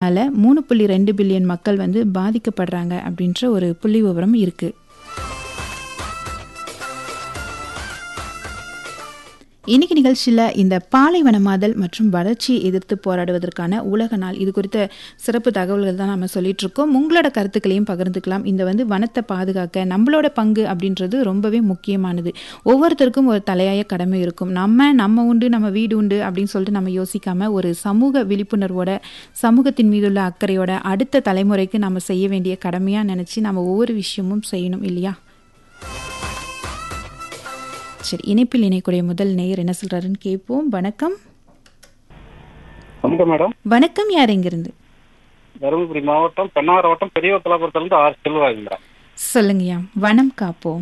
அதில் மூணு புள்ளி ரெண்டு பில்லியன் மக்கள் வந்து பாதிக்கப்படுறாங்க அப்படின்ற ஒரு புள்ளி விவரம் இருக்குது இன்னைக்கு நிகழ்ச்சியில் இந்த பாலைவனமாதல் மற்றும் வறட்சியை எதிர்த்து போராடுவதற்கான உலக நாள் இது குறித்த சிறப்பு தகவல்கள் தான் நம்ம சொல்லிட்டு இருக்கோம் உங்களோட கருத்துக்களையும் பகிர்ந்துக்கலாம் இந்த வந்து வனத்தை பாதுகாக்க நம்மளோட பங்கு அப்படின்றது ரொம்பவே முக்கியமானது ஒவ்வொருத்தருக்கும் ஒரு தலையாய கடமை இருக்கும் நம்ம நம்ம உண்டு நம்ம வீடு உண்டு அப்படின்னு சொல்லிட்டு நம்ம யோசிக்காம ஒரு சமூக விழிப்புணர்வோட சமூகத்தின் மீதுள்ள அக்கறையோட அடுத்த தலைமுறைக்கு நம்ம செய்ய வேண்டிய கடமையாக நினச்சி நம்ம ஒவ்வொரு விஷயமும் செய்யணும் இல்லையா சரி இணைப்பில் இணைக்கூடிய முதல் நேயர் என்ன சொல்றாருன்னு கேட்போம் வணக்கம் வணக்கம் மேடம் வணக்கம் யார் எங்கிருந்து தருமபுரி மாவட்டம் பெண்ணாகர வட்டம் பெரிய கலாபுரத்துலேருந்து ஆர் செல்வராஜ் சொல்லுங்கய்யா வனம் காப்போம்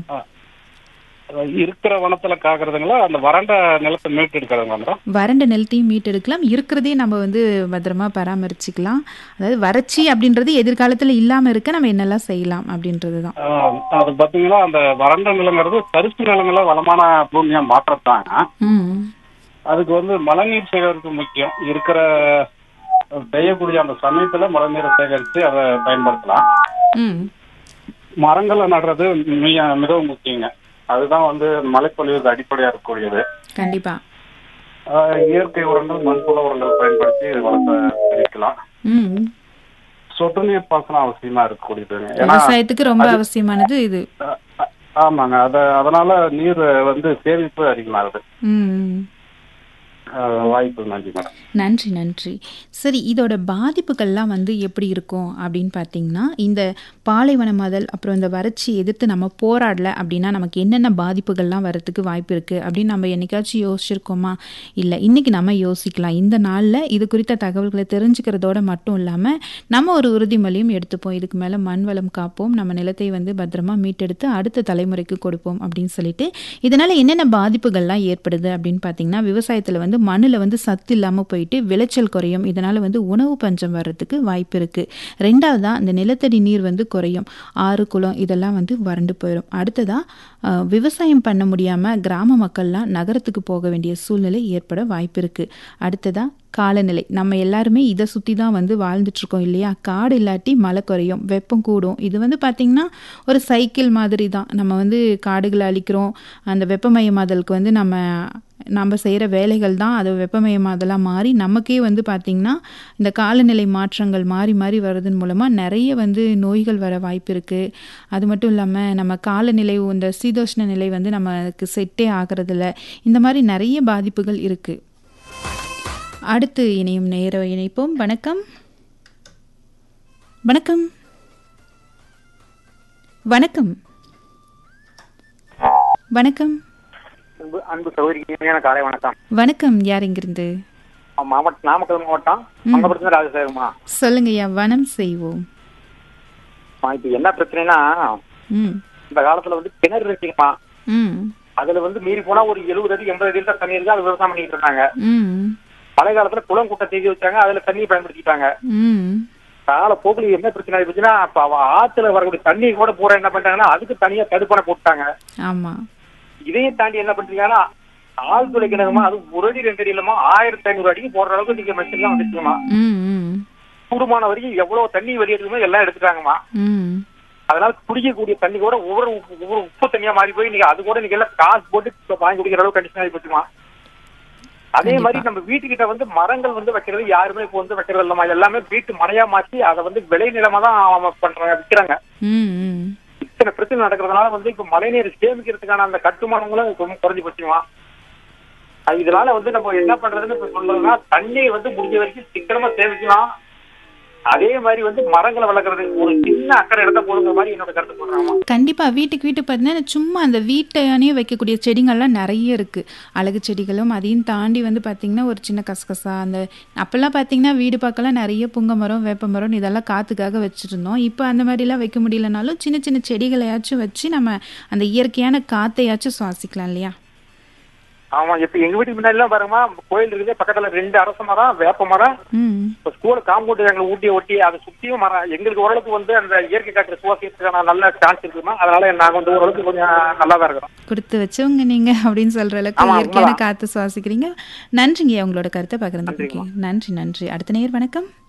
இருக்கிற வனத்துல காக்குறதுங்களா அந்த வறண்ட நிலத்தை மீட்டு எடுக்கிறதுங்களா மேடம் வறண்ட நிலத்தையும் மீட்டெடுக்கலாம் இருக்கிறதே நம்ம வந்து பத்திரமா பராமரிச்சுக்கலாம் அதாவது வறட்சி அப்படின்றது எதிர்காலத்தில் இல்லாமல் இருக்க நம்ம என்னெல்லாம் செய்யலாம் அப்படின்றது தான் ஆஹ் அது பார்த்தீங்கன்னா அந்த வறண்ட நிலங்கிறது தரிசு நிலங்களை வளமான பூமியா மாற்றத்தாங்க ம் அதுக்கு வந்து மழைநீர் சேகரிப்பு முக்கியம் இருக்கிற பெய்யக்கூடிய அந்த சமயத்துல மழைநீரை சேகரித்து அதை பயன்படுத்தலாம் ம் மரங்களை நடுறது மிக மிகவும் முக்கியங்க அதுதான் வந்து மழைப்பொழிவுக்கு அடிப்படையா இருக்கக்கூடியது கண்டிப்பா ஆஹ் இயற்கை உரங்கள் மண்புல உரங்கள் பயன்படுத்தி வளத்தை பெருக்கலாம் ம் சொட்டு நீர் பாசனம் அவசியமா இருக்கக்கூடியதுங்க ஏன்னா விவசாயத்துக்கு ரொம்ப அவசியமானது இது அஹ், அஹ், ஆமாங்க அத அதனால நீர் வந்து சேமிப்பு அதிகமாகுது ம் ம். அஹ், வாய்ப்பு நன்றி மேடம் நன்றி நன்றி சரி இதோட பாதிப்புகள்லாம் வந்து எப்படி இருக்கும் அப்படின்னு பார்த்தீங்கன்னா இந்த பாலைவனமாதல் அப்புறம் இந்த வறட்சி எதிர்த்து நம்ம போராடல அப்படின்னா நமக்கு என்னென்ன பாதிப்புகள்லாம் வரதுக்கு வாய்ப்பு இருக்குது அப்படின்னு நம்ம என்னைக்காச்சும் யோசிச்சிருக்கோமா இல்லை இன்றைக்கி நம்ம யோசிக்கலாம் இந்த நாளில் இது குறித்த தகவல்களை தெரிஞ்சுக்கிறதோட மட்டும் இல்லாமல் நம்ம ஒரு உறுதிமொழியும் எடுத்துப்போம் இதுக்கு மேலே மண் வளம் காப்போம் நம்ம நிலத்தை வந்து பத்திரமா மீட்டெடுத்து அடுத்த தலைமுறைக்கு கொடுப்போம் அப்படின்னு சொல்லிட்டு இதனால் என்னென்ன பாதிப்புகள்லாம் ஏற்படுது அப்படின்னு பார்த்தீங்கன்னா விவசாயத்தில் வந்து மண்ணில் வந்து சத்து இல்லாமல் போயிட்டு விளைச்சல் குறையும் இதனால் வந்து உணவு பஞ்சம் வர்றதுக்கு வாய்ப்பு இருக்குது ரெண்டாவது தான் இந்த நிலத்தடி நீர் வந்து குறையும் ஆறு குளம் இதெல்லாம் வந்து வறண்டு போயிடும் அடுத்ததாக விவசாயம் பண்ண முடியாமல் கிராம மக்கள்லாம் நகரத்துக்கு போக வேண்டிய சூழ்நிலை ஏற்பட வாய்ப்பு இருக்குது அடுத்ததாக காலநிலை நம்ம எல்லாருமே இதை சுற்றி தான் வந்து வாழ்ந்துட்டுருக்கோம் இல்லையா காடு இல்லாட்டி மழை குறையும் வெப்பம் கூடும் இது வந்து பார்த்திங்கன்னா ஒரு சைக்கிள் மாதிரி தான் நம்ம வந்து காடுகளை அழிக்கிறோம் அந்த வெப்பமயமாதலுக்கு வந்து நம்ம நம்ம செய்கிற வேலைகள் தான் அது வெப்பமயமாதலாக மாறி நமக்கே வந்து பார்த்திங்கன்னா இந்த காலநிலை மாற்றங்கள் மாறி மாறி வர்றதன் மூலமாக நிறைய வந்து நோய்கள் வர வாய்ப்பு இருக்குது அது மட்டும் இல்லாமல் நம்ம காலநிலை இந்த சீதோஷ்ண நிலை வந்து நமக்கு செட்டே ஆகிறதில்ல இந்த மாதிரி நிறைய பாதிப்புகள் இருக்குது அடுத்து இணையும் நேர இணைப்போம் வணக்கம் வணக்கம் வணக்கம் வணக்கம் அன்பு அன்பு சௌகரியான காலை வணக்கம் வணக்கம் யார் இங்கிருந்து மாவட்டம் நாமக்கல் மாவட்டம் மங்கபுரத்துல ராஜசேகரமா சொல்லுங்கய்யா வனம் செய்வோம் இப்ப என்ன பிரச்சனைனா ம் இந்த காலத்துல வந்து கிணறு இருக்குங்கம்மா ம் அதுல வந்து மீறி போனா ஒரு எழுபது அடி எண்பது அடி தான் தண்ணி இருக்கு அது விவசாயம் பண்ணிட்டு இருந்தாங்க ம் பழைய காலத்துல குளம் குட்டை செய்து வச்சாங்க அதுல தண்ணி பயன்படுத்திட்டாங்க ம் கால போக்குல என்ன பிரச்சனை ஆயிடுச்சுன்னா அப்ப அவ ஆத்துல வரக்கூடிய தண்ணி கூட பூரா என்ன பண்றாங்கன்னா அதுக்கு தனியா தடுப்பணை போட்டாங்க ஆமாம் இதையும் தாண்டி என்ன பண்றீங்கன்னா ஆழ்துளை கிணறுமா அது ஒரு அடி ரெண்டு அடி இல்லமா ஆயிரத்தி ஐநூறு அடிக்கு போடுற அளவுக்கு நீங்க மெஷின் எல்லாம் வந்துச்சுமா ம் ம் கூடுமான வரைக்கும் எவ்வளவு தண்ணி வெளியேற்றுமோ எல்லாம் எடுத்துட்டாங்கம்மா ம் அதனால குடிக்கக்கூடிய தண்ணி கூட ஒவ்வொரு உப்பு- ஒவ்வொரு உப்பு தண்ணியா மாறி போய் நீங்க அது கூட நீங்க எல்லாம் காசு போட்டு இப்ப வாங்கி குடிக்கிற அளவுக்கு கண்டிஷன் ஆகி போச்சுமா அதே மாதிரி நம்ம வீட்டுக்கிட்ட வந்து மரங்கள் வந்து வைக்கிறது யாருமே இப்போ வந்து வைக்கிறது இல்லமா எல்லாமே வீட்டு மனையா மாத்தி அதை வந்து விளை நிலமா தான் அவங்க பண்றாங்க விற்கிறாங்க ம் ம் இத்தனை பிரச்சனை நடக்கிறதுனால வந்து இப்ப மழைநீர் சேமிக்கிறதுக்கான அந்த கட்டுமானங்களும் ரொம்ப குறைஞ்சு போச்சுமா அது இதனால வந்து நம்ம என்ன பண்றதுன்னு இப்ப சொல்றதுன்னா தண்ணியை வந்து முடிஞ்ச வரைக்கும் சிக்கனமா சேமிக்கலாம் அதே மாதிரி வந்து மரங்களை வளர்க்கறது ஒரு சின்ன அக்கறை எடுத்த போதுங்கிற மாதிரி என்னோட கருத்து சொல்றாங்க கண்டிப்பாக வீட்டுக்கு வீட்டு பார்த்தீங்கன்னா சும்மா அந்த வீட்டையானே வைக்கக்கூடிய செடிகள்லாம் நிறைய இருக்குது அழகு செடிகளும் அதையும் தாண்டி வந்து பார்த்திங்கன்னா ஒரு சின்ன கசகசா அந்த அப்போல்லாம் பார்த்தீங்கன்னா வீடு பார்க்கலாம் நிறைய புங்க மரம் வேப்ப மரம் இதெல்லாம் காற்றுக்காக வச்சுருந்தோம் இப்போ அந்த மாதிரிலாம் வைக்க முடியலனாலும் சின்ன சின்ன செடிகளையாச்சும் வச்சு நம்ம அந்த இயற்கையான காற்றையாச்சும் சுவாசிக்கலாம் இல்லையா ஆமா இப்ப எங்க வீட்டுக்கு முன்னாடி எல்லாம் பாருங்கம்மா கோயில் இருக்குது பக்கத்துல ரெண்டு அரச மரம் வேப்ப மரம் ம் இப்ப ஸ்கூல் காம்பவுண்ட் எங்களை ஊட்டி ஒட்டி அதை சுத்தியும் மரம் எங்களுக்கு ஓரளவுக்கு வந்து அந்த இயற்கை காற்று சுவாசிக்கிறதுக்கான நல்ல சான்ஸ் இருக்குமா அதனால நாங்க வந்து ஓரளவுக்கு கொஞ்சம் நல்லா தான் இருக்கிறோம் கொடுத்து வச்சவங்க நீங்க அப்படின்னு சொல்ற அளவுக்கு ஆமா, இயற்கையான உண்மைதான். காற்று சுவாசிக்கிறீங்க நன்றிங்க உங்களோட கருத்தை பகிர்ந்துக்கு நன்றி நன்றி அடுத்த நேர் வணக்கம்